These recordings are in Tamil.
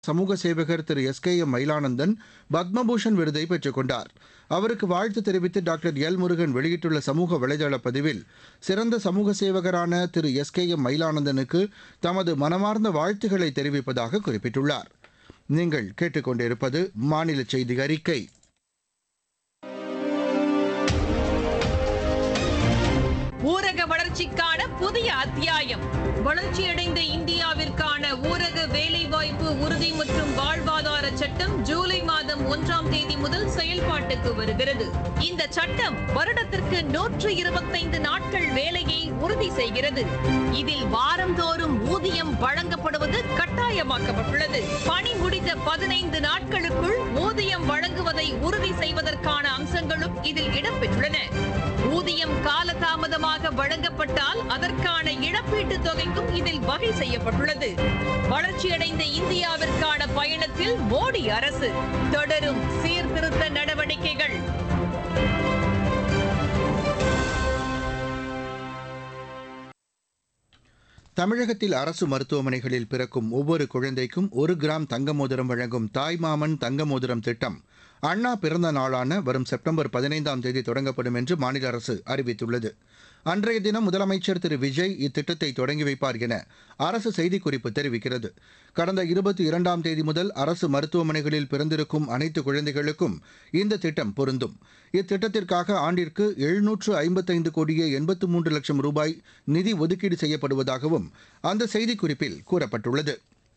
சமூக சேவகர் Thiru S K M Mayilanandan Padma Bhushan விருதை பெற்றுக் கொண்டார் அவருக்கு வாழ்த்து தெரிவித்து டாக்டர் எல் முருகன் வெளியிட்டுள்ள சமூக வலைதள பதிவில் சிறந்த சமூக சேவகரான திரு எஸ் கே எம் மயிலானந்தனுக்கு தமது மனமார்ந்த வாழ்த்துக்களை தெரிவிப்பதாக குறிப்பிட்டுள்ளார் நீங்கள் கேட்டுக்கொண்டிருப்பது மாநில செய்தி அறிக்கை ஊரக வளர்ச்சிக்கான புதிய அத்தியாயம் வளர்ச்சியடைந்த இந்தியாவிற்கான ஊரக வேலைவாய்ப்பு உறுதி மற்றும் வாழ்வாதார சட்டம் ஜூலை மாதம் ஒன்றாம் தேதி முதல் செயல்பாட்டுக்கு வருகிறது இந்த சட்டம் வருடத்திற்கு நூற்று இருபத்தைந்து நாட்கள் வேலையை உறுதி செய்கிறது இதில் வாரந்தோறும் ஊதியம் வழங்கப்படுவது கட்டாயமாக்கப்பட்டுள்ளது பணி முடிந்த பதினைந்து நாட்களுக்குள் ஊதியம் வழங்குவதை உறுதி செய்வதற்கான அம்சங்களும் இதில் இடம்பெற்றுள்ளன ஊதியம் காலதாமதமாக வழங்கப்பட்டால் அதற்கான இழப்பீட்டுத் தொகைக்கும் இதில் வகை செய்யப்பட்டுள்ளது வளர்ச்சியடைந்த இந்தியாவிற்கான பயணத்தில் மோடி அரசு தொடரும் சீர்திருத்த நடவடிக்கைகள் தமிழகத்தில் அரசு மருத்துவமனைகளில் பிறக்கும் ஒவ்வொரு குழந்தைக்கும் ஒரு கிராம் தங்க மோதிரம் வழங்கும் தாய்மாமன் தங்க மோதிரம் திட்டம் அண்ணா பிறந்த நாளான வரும் செப்டம்பர் பதினைந்தாம் தேதி தொடங்கப்படும் என்று மாநில அரசு அறிவித்துள்ளது அன்றைய தினம் முதலமைச்சர் திரு விஜய் இத்திட்டத்தை தொடங்கி வைப்பார் என அரசு செய்திக்குறிப்பு தெரிவிக்கிறது கடந்த இருபத்தி இரண்டாம் தேதி முதல் அரசு மருத்துவமனைகளில் பிறந்திருக்கும் அனைத்து குழந்தைகளுக்கும் இந்த திட்டம் பொருந்தும் இத்திட்டத்திற்காக ஆண்டிற்கு எழுநூற்று ஐம்பத்தைந்து கோடியே எண்பத்து மூன்று லட்சம் ரூபாய் நிதி ஒதுக்கீடு செய்யப்படுவதாகவும் அந்த செய்திக்குறிப்பில் கூறப்பட்டுள்ளது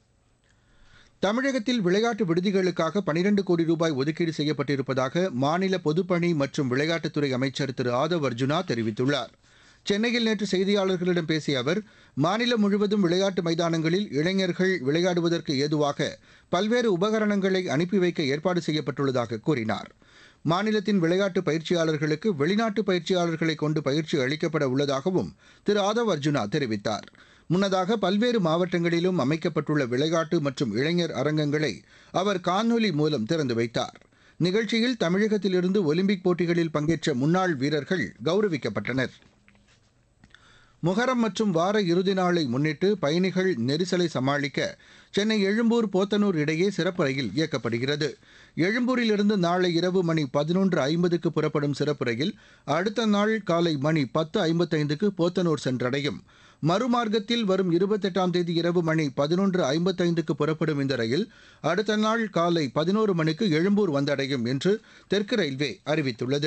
தமிழகத்தில் விளையாட்டு விடுதிகளுக்காக பனிரெண்டு கோடி ரூபாய் ஒதுக்கீடு செய்யப்பட்டிருப்பதாக மாநில பொதுப்பணி மற்றும் விளையாட்டுத்துறை அமைச்சர் திரு ஆதவ் அர்ஜுனா தெரிவித்துள்ளார் சென்னையில் நேற்று செய்தியாளர்களிடம் பேசிய அவர் மாநிலம் முழுவதும் விளையாட்டு மைதானங்களில் இளைஞர்கள் விளையாடுவதற்கு ஏதுவாக பல்வேறு உபகரணங்களை அனுப்பி வைக்க ஏற்பாடு செய்யப்பட்டுள்ளதாக கூறினார் மாநிலத்தின் விளையாட்டு பயிற்சியாளர்களுக்கு வெளிநாட்டு பயிற்சியாளர்களை கொண்டு பயிற்சி அளிக்கப்பட உள்ளதாகவும் திரு ஆதவ் அர்ஜுனா தெரிவித்தார் முன்னதாக பல்வேறு மாவட்டங்களிலும் அமைக்கப்பட்டுள்ள விளையாட்டு மற்றும் இளைஞர் அரங்கங்களை அவர் காணொலி மூலம் திறந்து வைத்தார் நிகழ்ச்சியில் தமிழகத்திலிருந்து ஒலிம்பிக் போட்டிகளில் பங்கேற்ற முன்னாள் வீரர்கள் கௌரவிக்கப்பட்டனர் முகரம் மற்றும் வார இறுதி நாளை முன்னிட்டு பயணிகள் நெரிசலை சமாளிக்க சென்னை எழும்பூர் போத்தனூர் இடையே சிறப்பு ரயில் இயக்கப்படுகிறது எழும்பூரிலிருந்து நாளை இரவு மணி பதினொன்று ஐம்பதுக்கு புறப்படும் சிறப்பு ரயில் அடுத்த நாள் காலை மணி பத்து ஐம்பத்தைந்துக்கு போத்தனூர் சென்றடையும் மறுமார்க்கத்தில் வரும் இருபத்தெட்டாம் தேதி இரவு மணி பதினொன்று ஐம்பத்தைந்துக்கு புறப்படும் இந்த ரயில் அடுத்த நாள் காலை பதினோரு மணிக்கு எழும்பூர் வந்தடையும் என்று தெற்கு ரயில்வே அறிவித்துள்ளது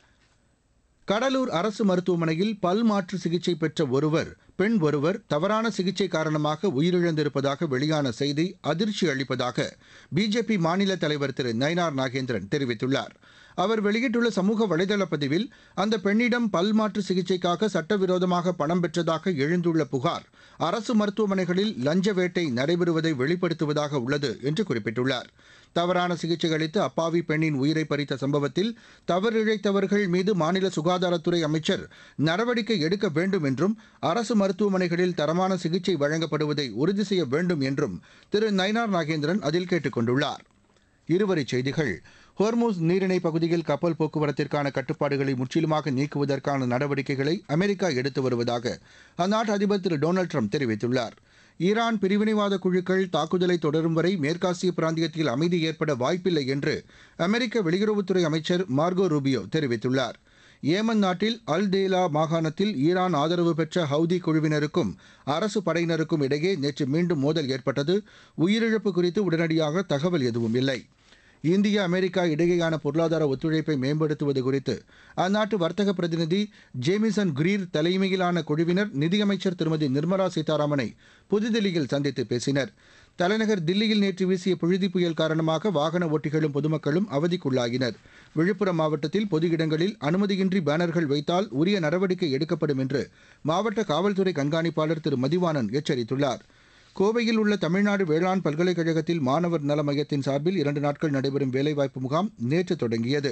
கடலூர் அரசு மருத்துவமனையில் பல் மாற்று சிகிச்சை பெற்ற ஒருவர் பெண் ஒருவர் தவறான சிகிச்சை காரணமாக உயிரிழந்திருப்பதாக வெளியான செய்தி அதிர்ச்சி அளிப்பதாக பிஜேபி மாநில தலைவர் திரு நயனார் நாகேந்திரன் தெரிவித்துள்ளார் அவர் வெளியிட்டுள்ள சமூக வலைதள பதிவில் அந்த பெண்ணிடம் பல் மாற்று சிகிச்சைக்காக சட்டவிரோதமாக பணம் பெற்றதாக எழுந்துள்ள புகார் அரசு மருத்துவமனைகளில் லஞ்ச வேட்டை நடைபெறுவதை வெளிப்படுத்துவதாக உள்ளது என்று குறிப்பிட்டுள்ளார் தவறான சிகிச்சை அளித்து அப்பாவி பெண்ணின் உயிரை பறித்த சம்பவத்தில் தவறிழைத்தவர்கள் மீது மாநில சுகாதாரத்துறை அமைச்சர் நடவடிக்கை எடுக்க வேண்டும் என்றும் அரசு மருத்துவமனைகளில் தரமான சிகிச்சை வழங்கப்படுவதை உறுதி செய்ய வேண்டும் என்றும் திரு நயினார் நாகேந்திரன் அதில் கேட்டுக் கொண்டுள்ளார் இருவரிச் செய்திகள் ஹோர்மூஸ் நீரிணை பகுதியில் கப்பல் போக்குவரத்திற்கான கட்டுப்பாடுகளை முற்றிலுமாக நீக்குவதற்கான நடவடிக்கைகளை அமெரிக்கா எடுத்து வருவதாக அந்நாட்டு அதிபர் திரு டொனால்டு ட்ரம்ப் தெரிவித்துள்ளார் ஈரான் பிரிவினைவாத குழுக்கள் தாக்குதலை தொடரும் வரை மேற்காசிய பிராந்தியத்தில் அமைதி ஏற்பட வாய்ப்பில்லை என்று அமெரிக்க வெளியுறவுத்துறை அமைச்சர் மார்கோ ரூபியோ தெரிவித்துள்ளார் ஏமன் நாட்டில் அல் தேலா மாகாணத்தில் ஈரான் ஆதரவு பெற்ற ஹவுதி குழுவினருக்கும் அரசு படையினருக்கும் இடையே நேற்று மீண்டும் மோதல் ஏற்பட்டது உயிரிழப்பு குறித்து உடனடியாக தகவல் எதுவும் இல்லை இந்தியா அமெரிக்கா இடையேயான பொருளாதார ஒத்துழைப்பை மேம்படுத்துவது குறித்து அந்நாட்டு வர்த்தக பிரதிநிதி ஜேமிசன் கிரீர் தலைமையிலான குழுவினர் நிதியமைச்சர் திருமதி நிர்மலா சீதாராமனை புதுதில்லியில் சந்தித்து பேசினர் தலைநகர் தில்லியில் நேற்று வீசிய புழுதி புயல் காரணமாக வாகன ஓட்டிகளும் பொதுமக்களும் அவதிக்குள்ளாகினர் விழுப்புரம் மாவட்டத்தில் பொது இடங்களில் அனுமதியின்றி பேனர்கள் வைத்தால் உரிய நடவடிக்கை எடுக்கப்படும் என்று மாவட்ட காவல்துறை கண்காணிப்பாளர் திரு மதிவாணன் எச்சரித்துள்ளார் கோவையில் உள்ள தமிழ்நாடு வேளாண் பல்கலைக்கழகத்தில் மாணவர் நல மையத்தின் சார்பில் இரண்டு நாட்கள் நடைபெறும் வேலைவாய்ப்பு முகாம் நேற்று தொடங்கியது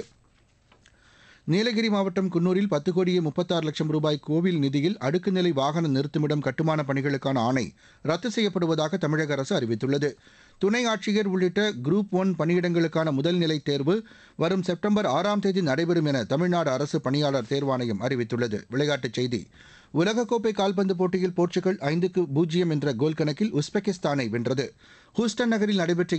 நீலகிரி மாவட்டம் குன்னூரில் பத்து கோடியே முப்பத்தாறு லட்சம் ரூபாய் கோவில் நிதியில் அடுக்குநிலை வாகன நிறுத்துமிடம் கட்டுமான பணிகளுக்கான ஆணை ரத்து செய்யப்படுவதாக தமிழக அரசு அறிவித்துள்ளது துணை ஆட்சியர் உள்ளிட்ட குரூப் ஒன் பணியிடங்களுக்கான முதல்நிலை தேர்வு வரும் செப்டம்பர் ஆறாம் தேதி நடைபெறும் என தமிழ்நாடு அரசு பணியாளர் தேர்வாணையம் அறிவித்துள்ளது விளையாட்டுச் செய்தி உலகக்கோப்பை கால்பந்து போட்டியில் போர்ச்சுகல் ஐந்துக்கு பூஜ்ஜியம் என்ற கோல் கணக்கில் உஸ்பெகிஸ்தானை வென்றது ஹூஸ்டன் நகரில் நடைபெற்ற